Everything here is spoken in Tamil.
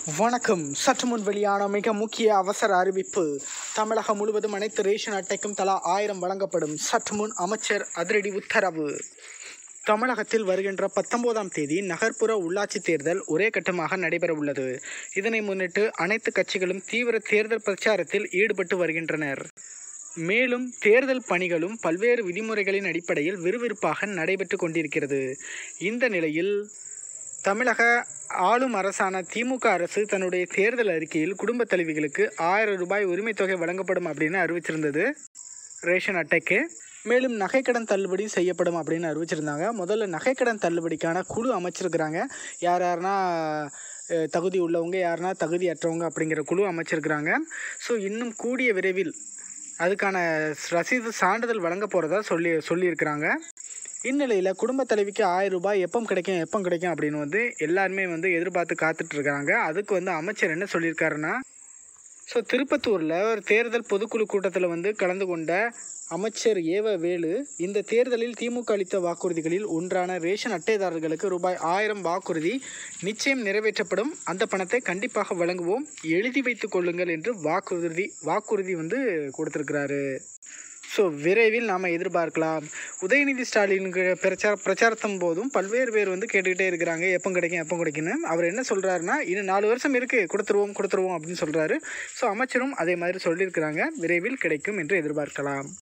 வணக்கம் சற்று முன் வெளியான மிக முக்கிய அவசர அறிவிப்பு தமிழகம் முழுவதும் அனைத்து ரேஷன் அட்டைக்கும் தலா ஆயிரம் வழங்கப்படும் சற்று முன் அமைச்சர் அதிரடி உத்தரவு தமிழகத்தில் வருகின்ற பத்தொன்பதாம் தேதி நகர்ப்புற உள்ளாட்சி தேர்தல் ஒரே கட்டமாக நடைபெற உள்ளது இதனை முன்னிட்டு அனைத்து கட்சிகளும் தீவிர தேர்தல் பிரச்சாரத்தில் ஈடுபட்டு வருகின்றனர் மேலும் தேர்தல் பணிகளும் பல்வேறு விதிமுறைகளின் அடிப்படையில் விறுவிறுப்பாக நடைபெற்று கொண்டிருக்கிறது இந்த நிலையில் தமிழக ஆளும் அரசான திமுக அரசு தன்னுடைய தேர்தல் அறிக்கையில் குடும்ப தலைவிகளுக்கு ஆயிரம் ரூபாய் உரிமைத் தொகை வழங்கப்படும் அப்படின்னு அறிவிச்சிருந்தது ரேஷன் அட்டைக்கு மேலும் நகைக்கடன் தள்ளுபடி செய்யப்படும் அப்படின்னு அறிவிச்சிருந்தாங்க முதல்ல நகைக்கடன் தள்ளுபடிக்கான குழு அமைச்சிருக்கிறாங்க யார் யாருன்னா அஹ், தகுதி உள்ளவங்க யாருன்னா தகுதியற்றவங்க அப்படிங்கிற குழு அமைச்சிருக்கிறாங்க ஸோ இன்னும் கூடிய விரைவில் அதுக்கான ரசீது சான்றிதழ் வழங்க போகிறதா சொல்லி சொல்லியிருக்கிறாங்க இந்நிலையில் குடும்ப தலைவிக்கு ஆயிரம் ரூபாய் எப்போ கிடைக்கும் எப்போ கிடைக்கும் அப்படின்னு வந்து எல்லாருமே வந்து எதிர்பார்த்து காத்துட்டு இருக்காங்க அதுக்கு வந்து அமைச்சர் என்ன சொல்லியிருக்காருன்னா ஸோ திருப்பத்தூரில் ஒரு தேர்தல் பொதுக்குழு கூட்டத்தில் வந்து கலந்து கொண்ட அமைச்சர் ஏவ வேலு இந்த தேர்தலில் திமுக அளித்த வாக்குறுதிகளில் ஒன்றான ரேஷன் அட்டைதாரர்களுக்கு ரூபாய் ஆயிரம் வாக்குறுதி நிச்சயம் நிறைவேற்றப்படும் அந்த பணத்தை கண்டிப்பாக வழங்குவோம் எழுதி வைத்துக் கொள்ளுங்கள் என்று வாக்குறுதி வாக்குறுதி வந்து கொடுத்துருக்கிறாரு ஸோ விரைவில் நாம் எதிர்பார்க்கலாம் உதயநிதி ஸ்டாலினுக்கு பிரச்சார பிரச்சாரத்தின் போதும் பல்வேறு பேர் வந்து கேட்டுக்கிட்டே இருக்கிறாங்க எப்போ கிடைக்கும் எப்போ கிடைக்குன்னு அவர் என்ன சொல்கிறாருன்னா இன்னும் நாலு வருஷம் இருக்குது கொடுத்துருவோம் கொடுத்துருவோம் அப்படின்னு சொல்கிறாரு ஸோ அமைச்சரும் அதே மாதிரி சொல்லியிருக்கிறாங்க விரைவில் கிடைக்கும் என்று எதிர்பார்க்கலாம்